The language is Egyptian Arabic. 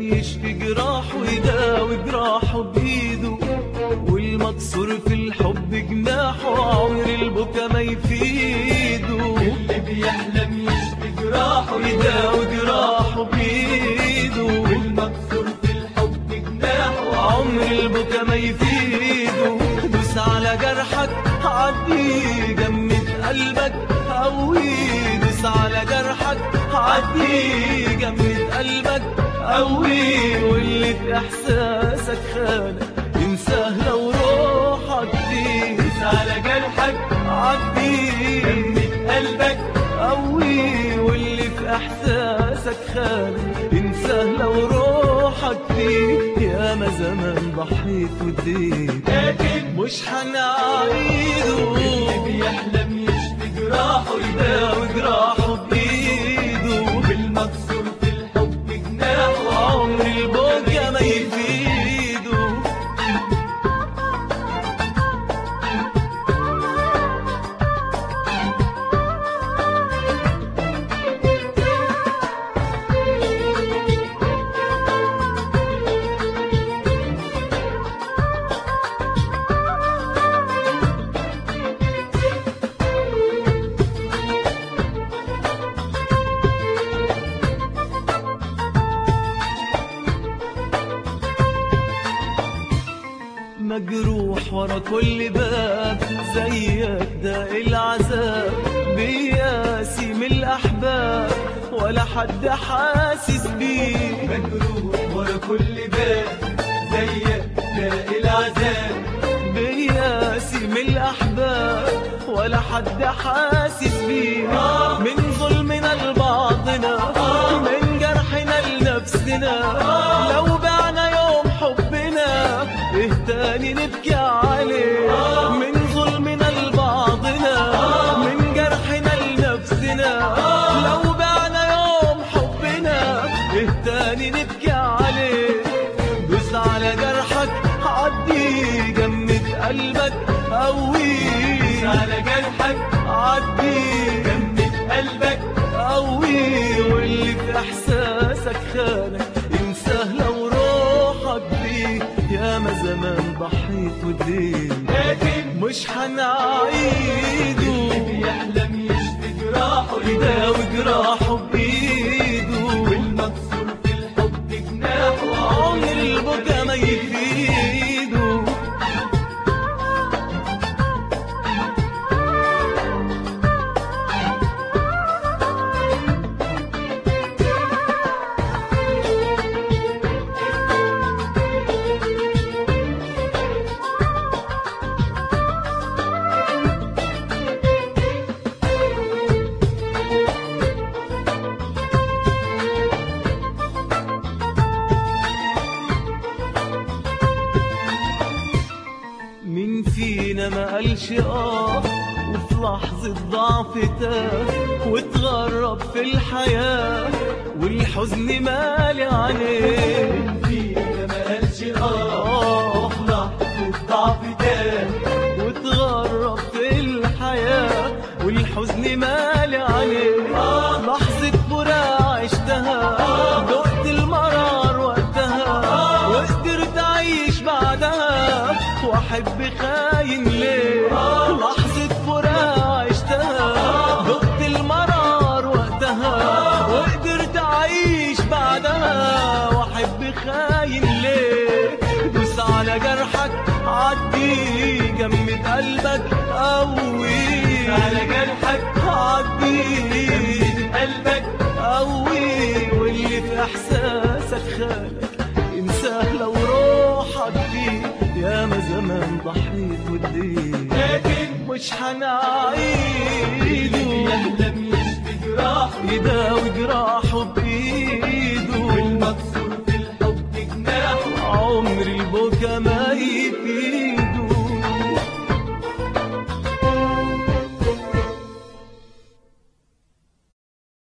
يشفي جراحه يداوي جراحه بإيده والمكسور في الحب جناحه عمر البكا ما يفيده اللي بيحلم يشفي جراحه يداوي جراحه بإيده والمكسور في الحب جناحه عمر البكا ما يفيده دوس على جرحك عدي جمد قلبك قوي دوس على جرحك عدي جمد قلبك قوي واللي في احساسك خانك انساه لو روحك فيه دوس على جرحك عدي جمد قلبك قوي واللي في احساسك خانك انساه لو روحك فيه يا ما زمان ضحيت واديت لكن مش هنعيده اللي بيحلم يشفي جراحه يداوي جراحه بايده والمكسور في الحب جناحه عمر البكا ما يفيده مجروح ورا كل باب زيك ده العذاب بياسي من الأحباب ولا حد حاسس بيه مجروح ورا كل باب زيك تلاقي العذاب بياسي من الأحباب ولا حد حاسس بيه من ظلمنا لبعضنا من جرحنا لنفسنا لو بعنا يوم حبنا ايه تاني نبكي عليه من ظلمنا لبعضنا من جرحنا لنفسنا لو بعنا يوم حبنا ايه تاني نبكي عليه دوس على جرحك عدي جمد قلبك قوي على جرحك عدي جمد قلبك قوي واللي في احساسك خانك انساه لو روحك فيه يا ما زمان ضحيت وديت لكن مش هنعيده بيحلم يشفي جراحه يداوي جراحه بايده والمكسور في الحب جناحه عمر البكا ما يفيده مين فينا ما قالش اه وفي لحظة ضعف تاه واتغرب في الحياة والحزن مالي عليه فينا ما قالش اه اه في لحظة ضعف ده واتغرب في الحياة والحزن مالي عليه لحظة فراق عشتها دقت المرار وقتها وقدرت أعيش بعدها وأحب خاين ليه لحظة فراق عشتها دقت المرار وقتها وقدرت أعيش بعدها وأحب خاين ليه دوس على جرحك عدي جمد قلبك قوي على جرحك عدي جمد قلبك قوي واللي في احساسك خانك انساه لو روحك فيه يا ما زمان ضحيت وديت لكن مش هنعيده بيحلم يشفي جراحه يداوي جراحه بايده والمكسور